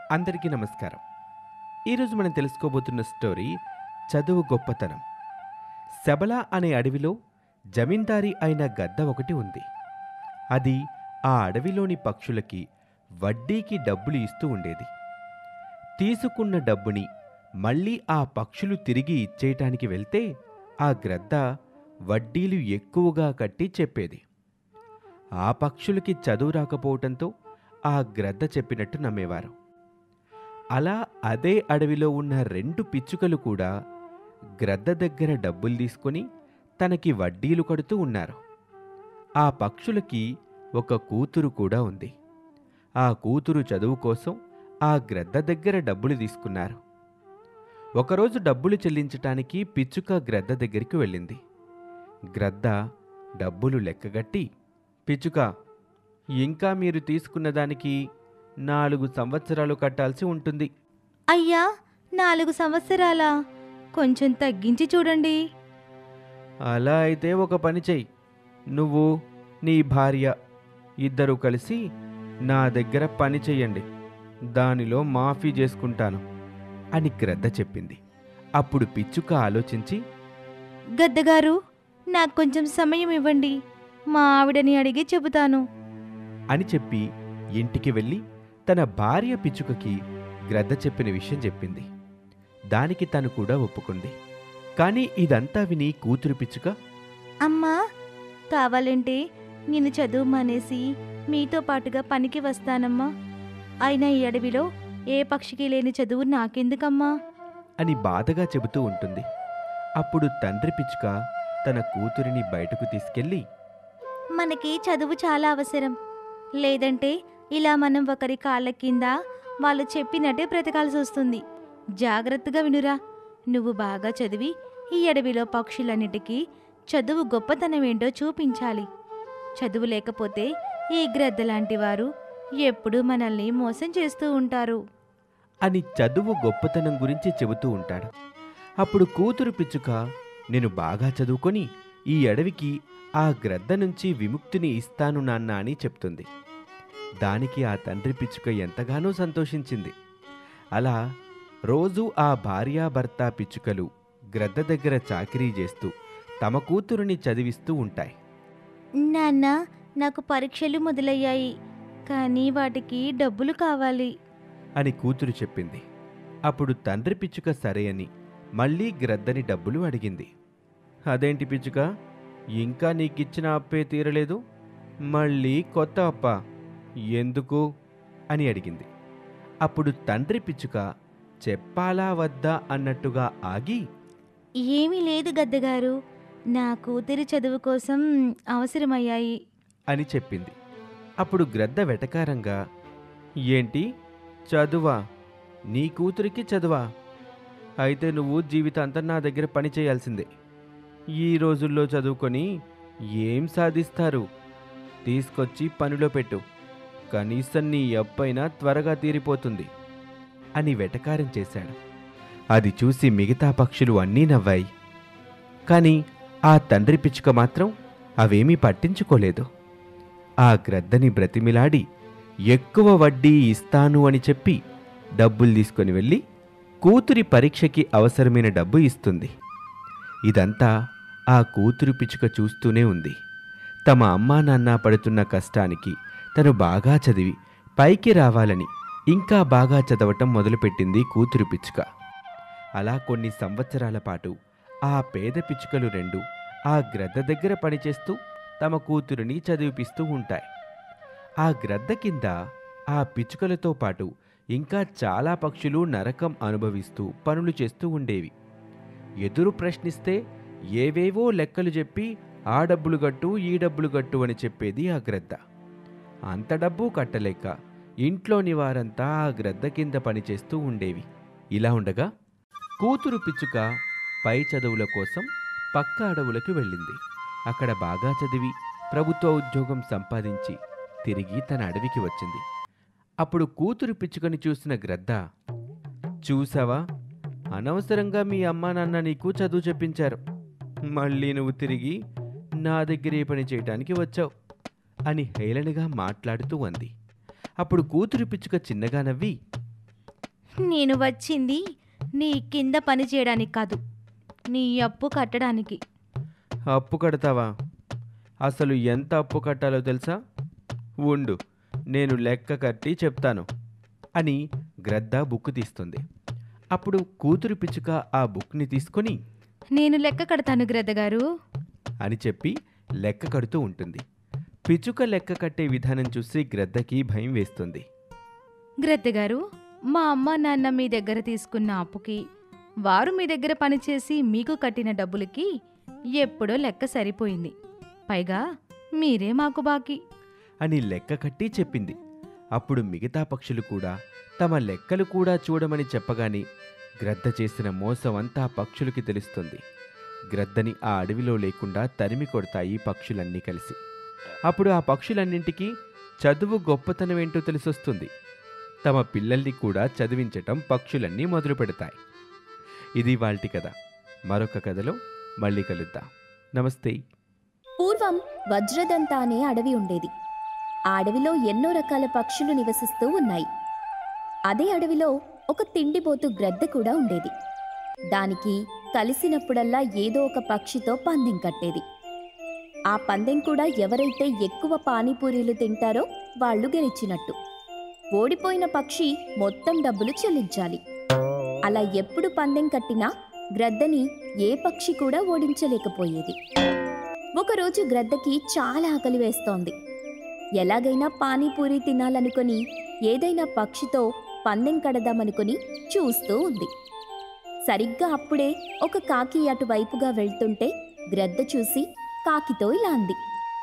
అందరికీ నమస్కారం ఈరోజు మనం తెలుసుకోబోతున్న స్టోరీ చదువు గొప్పతనం శబల అనే అడవిలో జమీందారీ అయిన గద్ద ఒకటి ఉంది అది ఆ అడవిలోని పక్షులకి వడ్డీకి డబ్బులు ఇస్తూ ఉండేది తీసుకున్న డబ్బుని మళ్ళీ ఆ పక్షులు తిరిగి ఇచ్చేయటానికి వెళ్తే ఆ గ్రద్ద వడ్డీలు ఎక్కువగా కట్టి చెప్పేది ఆ పక్షులకి చదువు రాకపోవటంతో ఆ గ్రద్ద చెప్పినట్టు నమ్మేవారు అలా అదే అడవిలో ఉన్న రెండు పిచ్చుకలు కూడా గ్రద్ద దగ్గర డబ్బులు తీసుకొని తనకి వడ్డీలు కడుతూ ఉన్నారు ఆ పక్షులకి ఒక కూతురు కూడా ఉంది ఆ కూతురు చదువు కోసం ఆ గ్రద్ద దగ్గర డబ్బులు తీసుకున్నారు ఒకరోజు డబ్బులు చెల్లించటానికి పిచ్చుక గ్రద్ద దగ్గరికి వెళ్ళింది గ్రద్ద డబ్బులు లెక్కగట్టి పిచ్చుక ఇంకా మీరు తీసుకున్న దానికి నాలుగు సంవత్సరాలు కట్టాల్సి ఉంటుంది అయ్యా నాలుగు సంవత్సరాలా కొంచెం తగ్గించి చూడండి అలా అయితే ఒక పని చెయ్యి నువ్వు నీ భార్య ఇద్దరు కలిసి నా దగ్గర పని చెయ్యండి దానిలో మాఫీ చేసుకుంటాను అని గ్రద్ద చెప్పింది అప్పుడు పిచ్చుక ఆలోచించి గద్దగారు నాకు కొంచెం సమయం ఇవ్వండి మా ఆవిడని అడిగి చెబుతాను అని చెప్పి ఇంటికి వెళ్ళి తన భార్య పిచ్చుకకి గ్రద్ద చెప్పిన విషయం చెప్పింది దానికి తను కూడా ఒప్పుకుంది కానీ ఇదంతా విని కూతురు పిచ్చుక అమ్మా కావాలంటే నేను చదువు మానేసి మీతో పాటుగా పనికి వస్తానమ్మా అయినా ఈ అడవిలో ఏ పక్షికి లేని చదువు నాకెందుకమ్మా అని బాధగా చెబుతూ ఉంటుంది అప్పుడు తండ్రి పిచ్చుక తన కూతురిని బయటకు తీసుకెళ్ళి మనకి చదువు చాలా అవసరం లేదంటే ఇలా మనం ఒకరి కాళ్ళ కింద వాళ్ళు చెప్పినట్టే బ్రతకాల్సి వస్తుంది జాగ్రత్తగా వినురా నువ్వు బాగా చదివి ఈ అడవిలో పక్షులన్నిటికీ చదువు గొప్పతనం ఏంటో చూపించాలి చదువు లేకపోతే ఈ గ్రద్ద లాంటి వారు ఎప్పుడూ మనల్ని మోసం చేస్తూ ఉంటారు అని చదువు గొప్పతనం గురించి చెబుతూ ఉంటాడు అప్పుడు కూతురు పిచ్చుక నేను బాగా చదువుకొని ఈ అడవికి ఆ గ్రద్ద నుంచి విముక్తిని ఇస్తాను నాన్న అని చెప్తుంది దానికి ఆ తండ్రి పిచ్చుక ఎంతగానో సంతోషించింది అలా రోజూ ఆ భార్యాభర్త పిచ్చుకలు గ్రద్ద దగ్గర చాకిరీ చేస్తూ తమ కూతురుని చదివిస్తూ ఉంటాయి నాన్న నాకు పరీక్షలు మొదలయ్యాయి కానీ వాటికి డబ్బులు కావాలి అని కూతురు చెప్పింది అప్పుడు తండ్రి పిచ్చుక సరే అని మళ్ళీ గ్రద్దని డబ్బులు అడిగింది అదేంటి పిచ్చుక ఇంకా నీకిచ్చిన అప్పే తీరలేదు మళ్ళీ కొత్త అప్ప ఎందుకు అని అడిగింది అప్పుడు తండ్రి పిచ్చుక చెప్పాలా వద్దా అన్నట్టుగా ఆగి ఏమీ లేదు గద్దగారు నా కూతురి చదువు కోసం అవసరమయ్యాయి అని చెప్పింది అప్పుడు గ్రద్ద వెటకారంగా ఏంటి చదువా నీ కూతురికి చదువా అయితే నువ్వు జీవితాంతం నా దగ్గర పని చేయాల్సిందే ఈ రోజుల్లో చదువుకొని ఏం సాధిస్తారు తీసుకొచ్చి పనిలో పెట్టు కనీసం నీ అప్పైనా త్వరగా తీరిపోతుంది అని వెటకారం చేశాడు అది చూసి మిగతా పక్షులు అన్నీ నవ్వాయి కానీ ఆ తండ్రి పిచ్చుక మాత్రం అవేమీ పట్టించుకోలేదు ఆ గ్రద్దని బ్రతిమిలాడి ఎక్కువ వడ్డీ ఇస్తాను అని చెప్పి డబ్బులు తీసుకొని వెళ్ళి కూతురి పరీక్షకి అవసరమైన డబ్బు ఇస్తుంది ఇదంతా ఆ కూతురు పిచ్చుక చూస్తూనే ఉంది తమ అమ్మా నాన్న పడుతున్న కష్టానికి తను బాగా చదివి పైకి రావాలని ఇంకా బాగా చదవటం మొదలుపెట్టింది కూతురు పిచ్చుక అలా కొన్ని సంవత్సరాల పాటు ఆ పేద పిచ్చుకలు రెండు ఆ గ్రద్ద దగ్గర పనిచేస్తూ తమ కూతురిని చదివిపిస్తూ ఉంటాయి ఆ గ్రద్ద కింద ఆ పిచ్చుకలతో పాటు ఇంకా చాలా పక్షులు నరకం అనుభవిస్తూ పనులు చేస్తూ ఉండేవి ఎదురు ప్రశ్నిస్తే ఏవేవో లెక్కలు చెప్పి ఆ డబ్బులు గట్టు ఈ డబ్బులు గట్టు అని చెప్పేది ఆ గ్రద్ద అంత డబ్బు కట్టలేక ఇంట్లోని వారంతా ఆ గ్రద్ద కింద పనిచేస్తూ ఉండేవి ఇలా ఉండగా కూతురు పిచ్చుక పై చదువుల కోసం పక్క అడవులకు వెళ్ళింది అక్కడ బాగా చదివి ప్రభుత్వ ఉద్యోగం సంపాదించి తిరిగి తన అడవికి వచ్చింది అప్పుడు కూతురు పిచ్చుకని చూసిన గ్రద్ద చూసావా అనవసరంగా మీ అమ్మా నాన్న నీకు చదువు చెప్పించారు మళ్ళీ నువ్వు తిరిగి నా దగ్గరే పని చేయటానికి వచ్చావు అని హేళనగా మాట్లాడుతూ అంది అప్పుడు కూతురు పిచ్చుక చిన్నగా నవ్వి నేను వచ్చింది నీ కింద పని చేయడానికి కాదు నీ అప్పు కట్టడానికి అప్పు కడతావా అసలు ఎంత అప్పు కట్టాలో తెలుసా ఉండు నేను లెక్క కట్టి చెప్తాను అని గ్రద్ద బుక్ తీస్తుంది అప్పుడు కూతురు పిచ్చుక ఆ బుక్ని తీసుకొని నేను లెక్క కడతాను గ్రద్దగారు అని చెప్పి లెక్క కడుతూ ఉంటుంది పిచ్చుక లెక్క కట్టే విధానం చూసి గ్రద్దకి భయం వేస్తుంది గ్రద్దగారు మా అమ్మ నాన్న మీ దగ్గర తీసుకున్న అప్పుకి వారు మీ దగ్గర పనిచేసి మీకు కట్టిన డబ్బులకి ఎప్పుడో లెక్క సరిపోయింది పైగా మీరే మాకు బాకీ అని లెక్క కట్టి చెప్పింది అప్పుడు మిగతా పక్షులు కూడా తమ లెక్కలు కూడా చూడమని చెప్పగానే గ్రద్ద చేసిన మోసం అంతా పక్షులకి తెలుస్తుంది గ్రద్దని ఆ అడవిలో లేకుండా తరిమి కొడతాయి పక్షులన్నీ కలిసి అప్పుడు ఆ పక్షులన్నింటికీ చదువు గొప్పతనం ఏంటో తెలిసొస్తుంది తమ పిల్లల్ని కూడా చదివించటం పక్షులన్నీ మొదలు పెడతాయి ఇది వాల్టి కథ మరొక కథలో మళ్ళీ కలుద్దాం నమస్తే పూర్వం వజ్రదంత అనే అడవి ఉండేది ఆ అడవిలో ఎన్నో రకాల పక్షులు నివసిస్తూ ఉన్నాయి అదే అడవిలో ఒక తిండిపోతు గ్రద్ద కూడా ఉండేది దానికి కలిసినప్పుడల్లా ఏదో ఒక పక్షితో పందెం కట్టేది ఆ పందెం కూడా ఎవరైతే ఎక్కువ పానీపూరీలు తింటారో వాళ్ళు గెలిచినట్టు ఓడిపోయిన పక్షి మొత్తం డబ్బులు చెల్లించాలి అలా ఎప్పుడు పందెం కట్టినా గ్రద్దని ఏ పక్షి కూడా ఓడించలేకపోయేది ఒకరోజు గ్రద్దకి చాలా ఆకలి వేస్తోంది ఎలాగైనా పానీపూరి తినాలనుకొని ఏదైనా పక్షితో పందెం కడదామనుకొని చూస్తూ ఉంది సరిగ్గా అప్పుడే ఒక కాకి అటువైపుగా వెళ్తుంటే గ్రద్ద చూసి కాకితో ఇలా అంది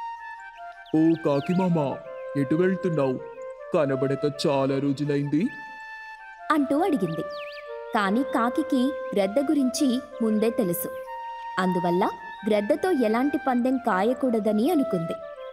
ఓ కాకి మామ ఎటు వెళ్తున్నావు కనబడక చాలా రోజులైంది అంటూ అడిగింది కానీ కాకికి గ్రద్ద గురించి ముందే తెలుసు అందువల్ల గ్రద్దతో ఎలాంటి పందెం కాయకూడదని అనుకుంది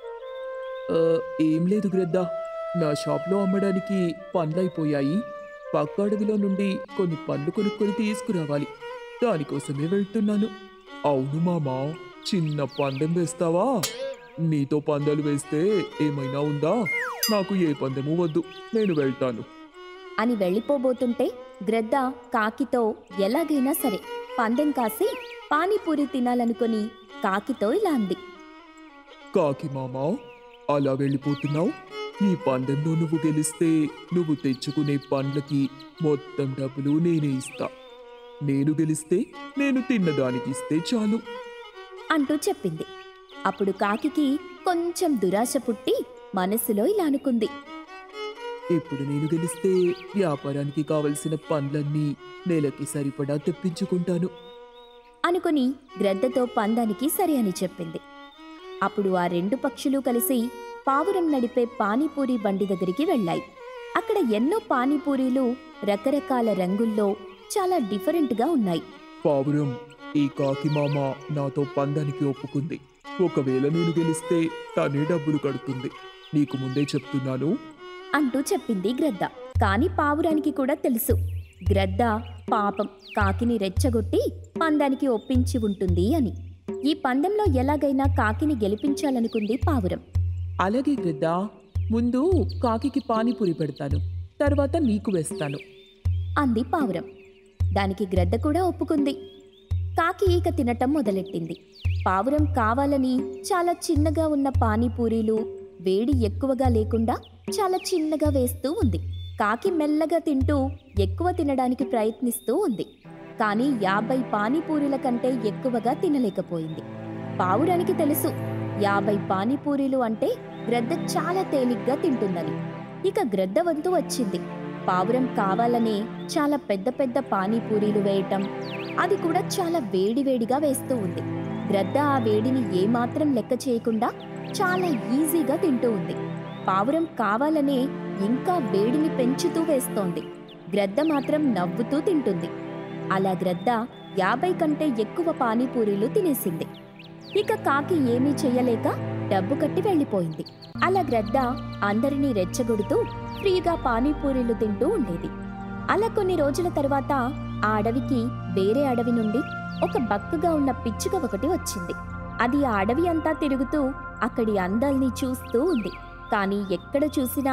"ఆ, ఏం లేదు గ్రద్ద నా షాప్లో అమ్మడానికి పండ్లైపోయాయి పక్క అడవిలో నుండి కొన్ని పండ్లు కొనుక్కొని తీసుకురావాలి దానికోసమే వెళ్తున్నాను అవును మామా చిన్న పందెం వేస్తావా నీతో పందాలు వేస్తే ఏమైనా ఉందా నాకు ఏ పందెము వద్దు నేను వెళ్తాను అని వెళ్ళిపోబోతుంటే గ్రద్ద కాకితో ఎలాగైనా సరే పందెం కాసి పానీపూరి తినాలనుకొని కాకితో ఇలా అంది కాకి మామా అలా వెళ్ళిపోతున్నావు ఈ పందెంలో నువ్వు గెలిస్తే నువ్వు తెచ్చుకునే పండ్లకి మొత్తం డబ్బులు నేనే ఇస్తా నేను గెలిస్తే నేను తిన్నదానికి ఇస్తే చాలు అంటూ చెప్పింది అప్పుడు కాకికి కొంచెం దురాశ పుట్టి మనసులో ఇలా అనుకుంది ఇప్పుడు నేను గెలిస్తే వ్యాపారానికి కావలసిన పండ్లన్నీ నెలకి సరిపడా తెప్పించుకుంటాను అనుకుని గ్రద్దతో పందానికి సరే అని చెప్పింది అప్పుడు ఆ రెండు పక్షులు కలిసి పావురం నడిపే పానీపూరి బండి దగ్గరికి వెళ్ళాయి అక్కడ ఎన్నో పానీపూరీలు రకరకాల రంగుల్లో చాలా డిఫరెంట్గా ఉన్నాయి పావురం ఈ కాకి మామ నాతో పందానికి ఒప్పుకుంది ఒకవేళ నేను గెలిస్తే తనే డబ్బులు కడుతుంది నీకు ముందే చెప్తున్నాను అంటూ చెప్పింది గ్రద్ద కాని పావురానికి కూడా తెలుసు గ్రద్ద పాపం కాకిని రెచ్చగొట్టి పందానికి ఒప్పించి ఉంటుంది అని ఈ పందెంలో ఎలాగైనా కాకిని గెలిపించాలనుకుంది పావురం అలాగే గ్రద్దా ముందు కాకికి పానీపూరి పెడతాను తర్వాత నీకు వేస్తాను అంది పావురం దానికి గ్రద్ద కూడా ఒప్పుకుంది కాకి ఈక తినటం మొదలెట్టింది పావురం కావాలని చాలా చిన్నగా ఉన్న పానీపూరీలు వేడి ఎక్కువగా లేకుండా చాలా చిన్నగా వేస్తూ ఉంది కాకి మెల్లగా తింటూ ఎక్కువ తినడానికి ప్రయత్నిస్తూ ఉంది కానీ యాభై పానీపూరీల కంటే ఎక్కువగా తినలేకపోయింది పావురానికి తెలుసు యాభై పానీపూరీలు అంటే గ్రద్ద చాలా తేలిగ్గా తింటుందని ఇక గ్రద్ద వంతు వచ్చింది పావురం కావాలనే చాలా పెద్ద పెద్ద పానీపూరీలు వేయటం అది కూడా చాలా వేడివేడిగా వేస్తూ ఉంది గ్రద్ద ఆ వేడిని ఏమాత్రం లెక్క చేయకుండా చాలా ఈజీగా తింటూ ఉంది పావురం కావాలనే ఇంకా వేడిని పెంచుతూ వేస్తోంది గ్రద్ద మాత్రం నవ్వుతూ తింటుంది అలా గ్రద్ద యాభై కంటే ఎక్కువ పానీపూరీలు తినేసింది ఇక కాకి ఏమీ చెయ్యలేక డబ్బు కట్టి వెళ్ళిపోయింది అలా గ్రద్ద అందరినీ రెచ్చగొడుతూ ఫ్రీగా పానీపూరీలు తింటూ ఉండేది అలా కొన్ని రోజుల తర్వాత ఆ అడవికి వేరే అడవి నుండి ఒక బక్కగా ఉన్న పిచ్చుక ఒకటి వచ్చింది అది ఆ అడవి అంతా తిరుగుతూ అక్కడి అందాల్ని చూస్తూ ఉంది కానీ ఎక్కడ చూసినా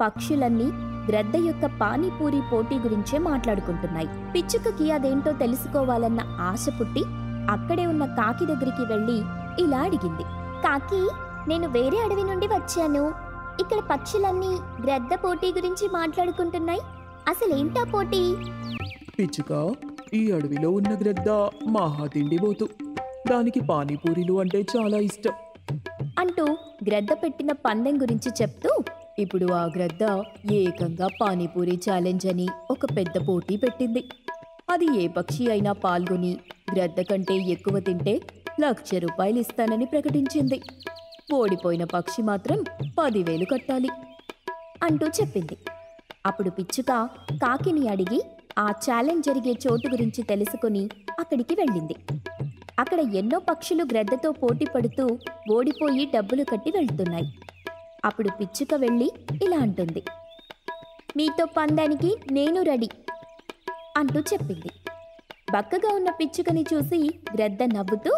పక్షులన్నీ గ్రద్ద యొక్క పానీపూరి పోటీ గురించే మాట్లాడుకుంటున్నాయి పిచ్చుకకి అదేంటో తెలుసుకోవాలన్న ఆశ పుట్టి అక్కడే ఉన్న కాకి దగ్గరికి వెళ్ళి ఇలా అడిగింది కాకి నేను వేరే అడవి నుండి వచ్చాను ఇక్కడ పక్షులన్నీ గ్రద్ద పోటీ గురించి మాట్లాడుకుంటున్నాయి అసలేంటా పోటీ పిచ్చుక ఈ అడవిలో ఉన్న గ్రద్ద మహా తిండిపోతు దానికి పానీపూరీలు అంటే చాలా ఇష్టం అంటూ గ్రద్ద పెట్టిన పందెం గురించి చెప్తూ ఇప్పుడు ఆ గ్రద్ద ఏకంగా పానీపూరి ఛాలెంజ్ అని ఒక పెద్ద పోటీ పెట్టింది అది ఏ పక్షి అయినా పాల్గొని గ్రద్ద కంటే ఎక్కువ తింటే లక్ష రూపాయలు ఇస్తానని ప్రకటించింది ఓడిపోయిన పక్షి మాత్రం పదివేలు కట్టాలి అంటూ చెప్పింది అప్పుడు పిచ్చుక కాకిని అడిగి ఆ ఛాలెంజ్ జరిగే చోటు గురించి తెలుసుకుని అక్కడికి వెళ్ళింది అక్కడ ఎన్నో పక్షులు గ్రద్దతో పోటీ పడుతూ ఓడిపోయి డబ్బులు కట్టి వెళ్తున్నాయి అప్పుడు పిచ్చుక వెళ్ళి ఇలా అంటుంది మీతో పందానికి నేను రెడీ అంటూ చెప్పింది బక్కగా ఉన్న పిచ్చుకని చూసి గ్రద్ద నవ్వుతూ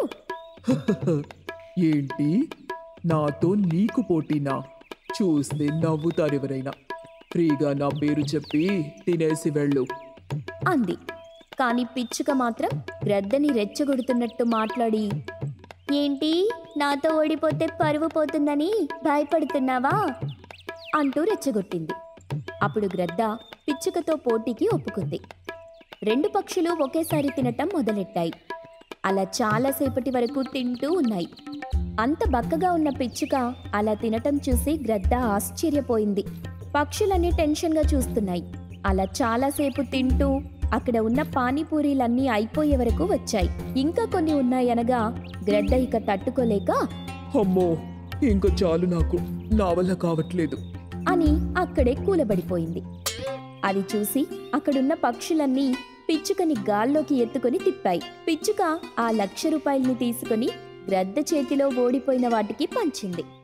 ఏంటి నాతో నీకు పోటీనా చూస్తే నవ్వుతారు ఎవరైనా ఫ్రీగా నా పేరు చెప్పి తినేసి వెళ్ళు అంది కాని పిచ్చుక మాత్రం గ్రద్దని రెచ్చగొడుతున్నట్టు మాట్లాడి ఏంటి నాతో ఓడిపోతే పరువు పోతుందని భయపడుతున్నావా అంటూ రెచ్చగొట్టింది అప్పుడు గ్రద్ద పిచ్చుకతో పోటీకి ఒప్పుకుంది రెండు పక్షులు ఒకేసారి తినటం మొదలెట్టాయి అలా చాలాసేపటి వరకు తింటూ ఉన్నాయి అంత బక్కగా ఉన్న పిచ్చుక అలా తినటం చూసి గ్రద్ద ఆశ్చర్యపోయింది పక్షులన్నీ టెన్షన్గా చూస్తున్నాయి అలా చాలాసేపు తింటూ అక్కడ ఉన్న పానీపూరీలన్నీ అయిపోయే వరకు వచ్చాయి ఇంకా కొన్ని ఉన్నాయనగా గ్రద్ద ఇక తట్టుకోలేక అమ్మో ఇంకా చాలు నాకు నా వల్ల కావట్లేదు అని అక్కడే కూలబడిపోయింది అది చూసి అక్కడున్న పక్షులన్నీ పిచ్చుకని గాల్లోకి ఎత్తుకొని తిప్పాయి పిచ్చుక ఆ లక్ష రూపాయల్ని తీసుకొని గ్రద్ద చేతిలో ఓడిపోయిన వాటికి పంచింది